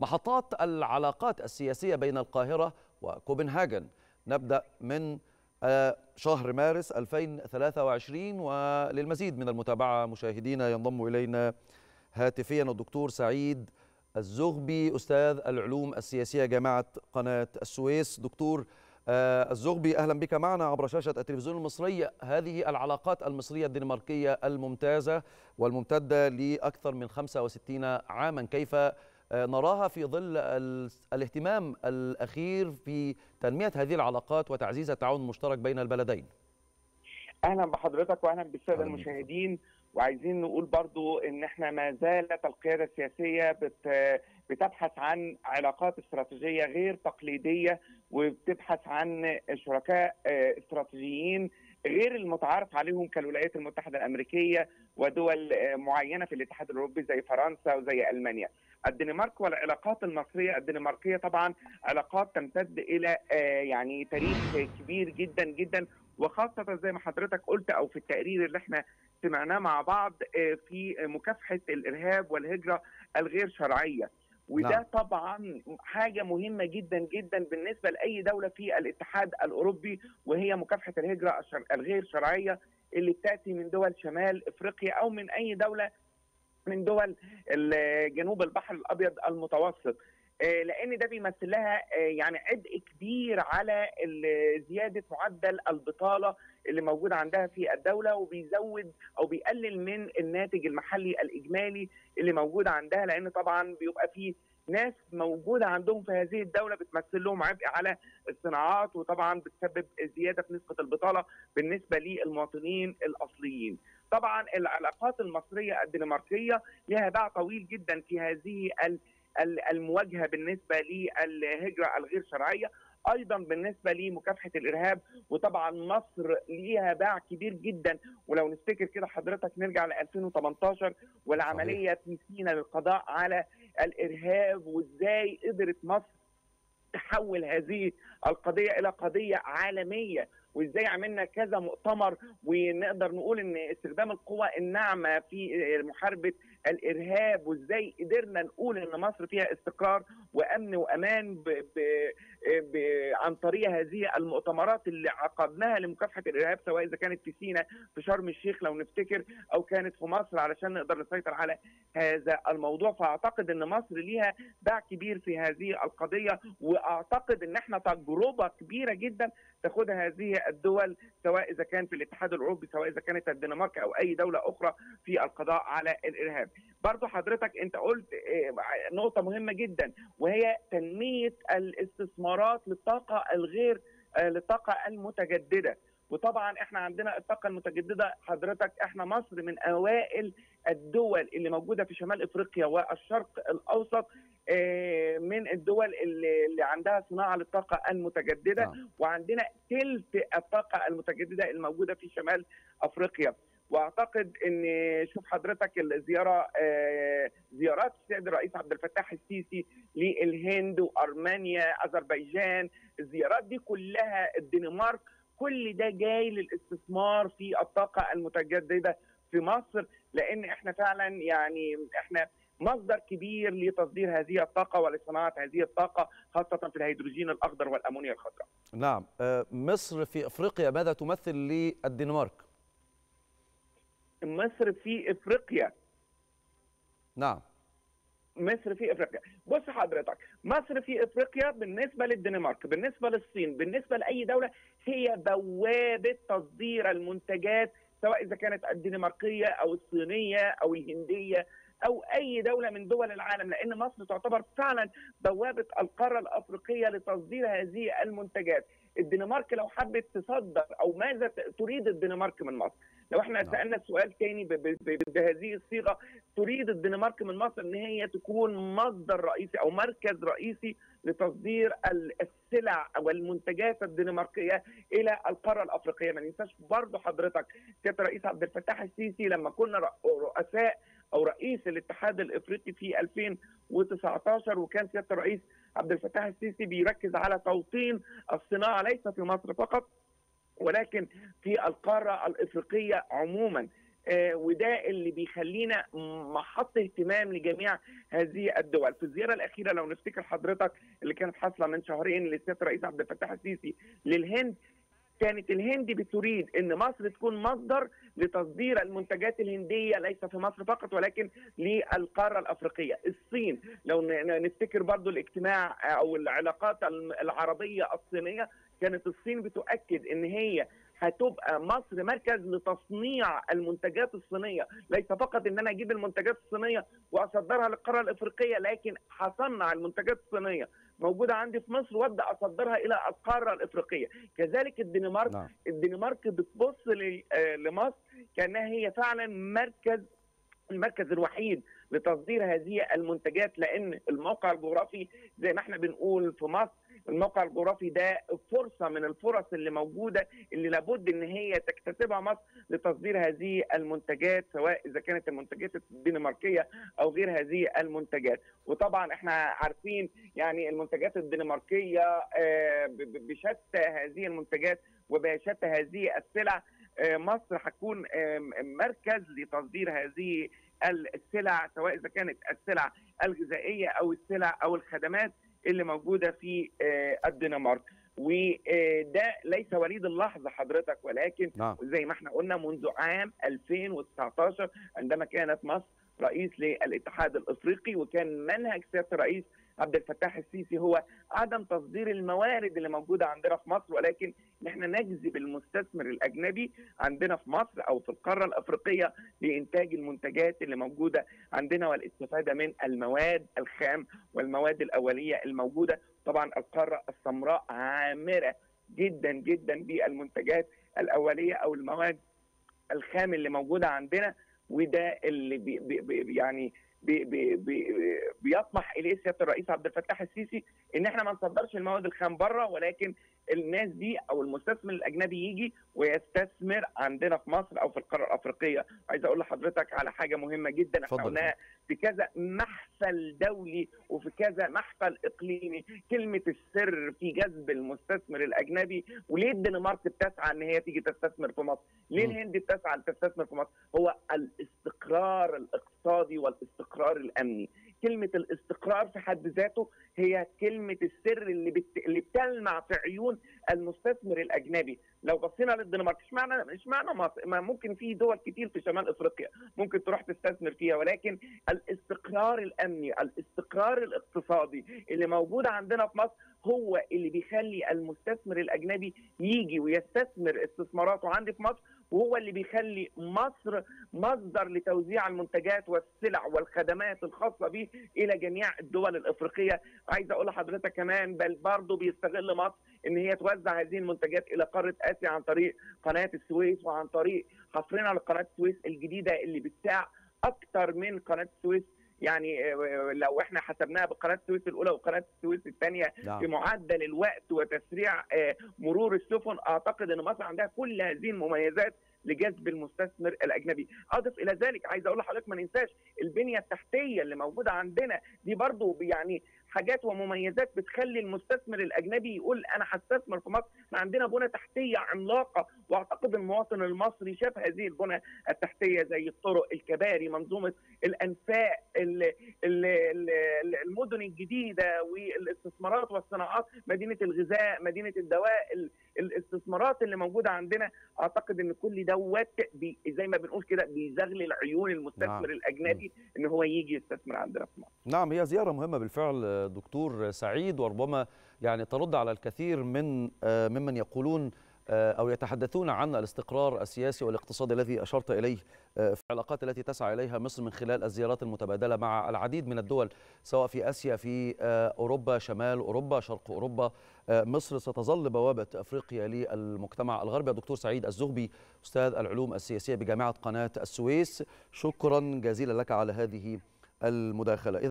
محطات العلاقات السياسية بين القاهرة وكوبنهاجن نبدأ من شهر مارس 2023 وللمزيد من المتابعة مشاهدينا ينضم إلينا هاتفيا الدكتور سعيد الزغبي أستاذ العلوم السياسية جامعة قناة السويس دكتور الزغبي أهلا بك معنا عبر شاشة التلفزيون المصري هذه العلاقات المصرية الدنماركية الممتازة والممتدة لأكثر من 65 عاما كيف نراها في ظل الاهتمام الأخير في تنمية هذه العلاقات وتعزيز التعاون المشترك بين البلدين أهلا بحضرتك وأهلا بالسادة المشاهدين وعايزين نقول برضو ان احنا ما زالت القياده السياسيه بت بتبحث عن علاقات استراتيجيه غير تقليديه وبتبحث عن شركاء استراتيجيين غير المتعارف عليهم كالولايات المتحده الامريكيه ودول معينه في الاتحاد الاوروبي زي فرنسا وزي المانيا. الدنمارك والعلاقات المصريه الدنماركيه طبعا علاقات تمتد الى يعني تاريخ كبير جدا جدا وخاصه زي ما حضرتك قلت او في التقرير اللي احنا سمعناه مع بعض في مكافحه الارهاب والهجره الغير شرعيه وده نعم. طبعا حاجه مهمه جدا جدا بالنسبه لاي دوله في الاتحاد الاوروبي وهي مكافحه الهجره الغير شرعيه اللي بتاتي من دول شمال افريقيا او من اي دوله من دول جنوب البحر الابيض المتوسط لان ده بيمثل لها يعني عبء كبير على زياده معدل البطاله اللي موجود عندها في الدوله وبيزود او بيقلل من الناتج المحلي الاجمالي اللي موجود عندها لان طبعا بيبقى فيه ناس موجوده عندهم في هذه الدوله بتمثل لهم عبء على الصناعات وطبعا بتسبب زياده في نسبه البطاله بالنسبه للمواطنين الاصليين. طبعا العلاقات المصريه الدنماركيه لها باع طويل جدا في هذه المواجهه بالنسبه للهجره الغير شرعيه ايضا بالنسبه لمكافحه الارهاب وطبعا مصر ليها باع كبير جدا ولو نفتكر كده حضرتك نرجع ل 2018 والعمليه في سينا للقضاء على الارهاب وازاي قدرت مصر تحول هذه القضيه الى قضيه عالميه وازاي عملنا كذا مؤتمر ونقدر نقول ان استخدام القوى الناعمه في محاربه الارهاب وازاي قدرنا نقول ان مصر فيها استقرار وامن وامان ب ب ب عن طريق هذه المؤتمرات اللي عقدناها لمكافحه الارهاب سواء اذا كانت في سينا في شرم الشيخ لو نفتكر او كانت في مصر علشان نقدر نسيطر على هذا الموضوع فاعتقد ان مصر ليها باع كبير في هذه القضيه واعتقد ان احنا تجربه كبيره جدا تاخدها هذه الدول سواء اذا كان في الاتحاد الاوروبي سواء اذا كانت الدنمارك او اي دوله اخرى في القضاء على الارهاب. برضو حضرتك انت قلت نقطه مهمه جدا وهي تنميه الاستثمارات للطاقه الغير للطاقه المتجدده. وطبعا احنا عندنا الطاقه المتجدده حضرتك احنا مصر من اوائل الدول اللي موجوده في شمال افريقيا والشرق الاوسط من الدول اللي عندها صناعه للطاقه المتجدده نعم. وعندنا ثلث الطاقه المتجدده الموجوده في شمال افريقيا واعتقد ان شوف حضرتك الزياره زيارات السيد الرئيس عبد الفتاح السيسي للهند وارمينيا اذربيجان الزيارات دي كلها الدنمارك كل ده جاي للاستثمار في الطاقه المتجدده في مصر لان احنا فعلا يعني احنا مصدر كبير لتصدير هذه الطاقه ولصناعه هذه الطاقه خاصه في الهيدروجين الاخضر والامونيا الخضراء. نعم مصر في افريقيا ماذا تمثل للدنمارك؟ مصر في افريقيا نعم مصر في افريقيا بص حضرتك مصر في افريقيا بالنسبه للدنمارك بالنسبه للصين بالنسبه لاي دوله هي بوابه تصدير المنتجات سواء اذا كانت الدنماركيه او الصينيه او الهنديه او اي دوله من دول العالم لان مصر تعتبر فعلا بوابه القاره الافريقيه لتصدير هذه المنتجات الدنمارك لو حبت تصدر او ماذا تريد الدنمارك من مصر لو احنا سالنا السؤال تاني بهذه الصيغه تريد الدنمارك من مصر ان هي تكون مصدر رئيسي او مركز رئيسي لتصدير السلع والمنتجات الدنماركيه الى القاره الافريقيه ما ننساش برضه حضرتك سياده الرئيس عبد الفتاح السيسي لما كنا رؤساء او رئيس الاتحاد الافريقي في 2019 وكان سياده الرئيس عبد الفتاح السيسي بيركز على توطين الصناعه ليس في مصر فقط ولكن في القاره الافريقيه عموما وده اللي بيخلينا محط اهتمام لجميع هذه الدول في الزياره الاخيره لو نفتكر حضرتك اللي كانت حاصله من شهرين لسياده الرئيس عبد الفتاح السيسي للهند كانت الهند بتريد ان مصر تكون مصدر لتصدير المنتجات الهنديه ليس في مصر فقط ولكن للقاره الافريقيه، الصين لو نفتكر برضو الاجتماع او العلاقات العربيه الصينيه كانت الصين بتؤكد ان هي هتبقى مصر مركز لتصنيع المنتجات الصينيه، ليس فقط ان انا اجيب المنتجات الصينيه واصدرها للقاره الافريقيه لكن هصنع المنتجات الصينيه موجوده عندي في مصر وابدا اصدرها الى القاره الافريقيه، كذلك الدنمارك نعم. الدنمارك بتبص لمصر كانها هي فعلا مركز المركز الوحيد لتصدير هذه المنتجات لان الموقع الجغرافي زي ما احنا بنقول في مصر الموقع الجغرافي ده فرصه من الفرص اللي موجوده اللي لابد ان هي تكتسبها مصر لتصدير هذه المنتجات سواء اذا كانت المنتجات الدنماركيه او غير هذه المنتجات وطبعا احنا عارفين يعني المنتجات الدنماركيه بشتى هذه المنتجات وبشتى هذه السلع مصر هتكون مركز لتصدير هذه السلع سواء اذا كانت السلع الغذائيه او السلع او الخدمات اللي موجوده في الدنمارك وده ليس وليد اللحظه حضرتك ولكن نعم. زي ما احنا قلنا منذ عام 2019 عندما كانت مصر رئيس للاتحاد الافريقي وكان منهج سياده الرئيس عبد الفتاح السيسي هو عدم تصدير الموارد اللي موجوده عندنا في مصر ولكن ان احنا نجذب المستثمر الاجنبي عندنا في مصر او في القاره الافريقيه لانتاج المنتجات اللي موجوده عندنا والاستفاده من المواد الخام والمواد الاوليه الموجوده طبعا القاره السمراء عامره جدا جدا بالمنتجات الاوليه او المواد الخام اللي موجوده عندنا وده اللي بي بي يعني بي بي بي بيطمح اليه سياده الرئيس عبد الفتاح السيسي ان احنا ما نصدرش المواد الخام بره ولكن الناس دي او المستثمر الاجنبي يجي ويستثمر عندنا في مصر او في القاره الافريقيه عايز اقول لحضرتك على حاجه مهمه جدا احنا قلناها في كذا محفل دولي وفي كذا محفل اقليمي كلمه السر في جذب المستثمر الاجنبي وليه الدنمارك بتسعى ان هي تيجي تستثمر في مصر ليه الهند بتسعى تستثمر في مصر هو الاستقرار الاقتصادي والاستقرار الامني كلمة الاستقرار في حد ذاته هي كلمة السر اللي بت... اللي بتلمع في عيون المستثمر الأجنبي، لو بصينا للدنمارك اشمعنى اشمعنى مصر؟ ما ممكن في دول كتير في شمال افريقيا ممكن تروح تستثمر فيها ولكن الاستقرار الأمني، الاستقرار الاقتصادي اللي موجود عندنا في مصر هو اللي بيخلي المستثمر الأجنبي يجي ويستثمر استثماراته عندي في مصر وهو اللي بيخلي مصر مصدر لتوزيع المنتجات والسلع والخدمات الخاصه به الى جميع الدول الافريقيه عايز اقول لحضرتك كمان بل برضه بيستغل مصر ان هي توزع هذه المنتجات الى قاره اسيا عن طريق قناه السويس وعن طريق حفرنا لقناه السويس الجديده اللي بتساع اكثر من قناه السويس يعني لو احنا حسبناها بقناه السويس الاولى وقناه السويس الثانيه نعم. في معدل الوقت وتسريع مرور السفن اعتقد ان مصر عندها كل هذه المميزات لجذب المستثمر الاجنبي اضف الى ذلك عايز اقول لحضرتك ما ننساش البنيه التحتيه اللي موجوده عندنا دي برضو يعني حاجات ومميزات بتخلي المستثمر الاجنبي يقول انا هستثمر في مصر احنا عندنا بنى تحتيه عملاقه واعتقد المواطن المصري شاف هذه البنى التحتيه زي الطرق الكباري منظومه الانفاق ال ال ال المدن الجديده والاستثمارات والصناعات مدينه الغذاء مدينه الدواء الاستثمارات اللي موجوده عندنا اعتقد ان كل دوت زي ما بنقول كده بيزغلل عيون المستثمر نعم. الاجنبي ان هو يجي يستثمر عندنا في مصر نعم هي زيارة مهمة بالفعل دكتور سعيد وربما يعني ترد على الكثير من ممن يقولون أو يتحدثون عن الاستقرار السياسي والاقتصادي الذي أشرت إليه في العلاقات التي تسعى إليها مصر من خلال الزيارات المتبادلة مع العديد من الدول سواء في آسيا في أوروبا شمال أوروبا شرق أوروبا مصر ستظل بوابة أفريقيا للمجتمع الغربي دكتور سعيد الزغبي أستاذ العلوم السياسية بجامعة قناة السويس شكرا جزيلا لك على هذه المداخلة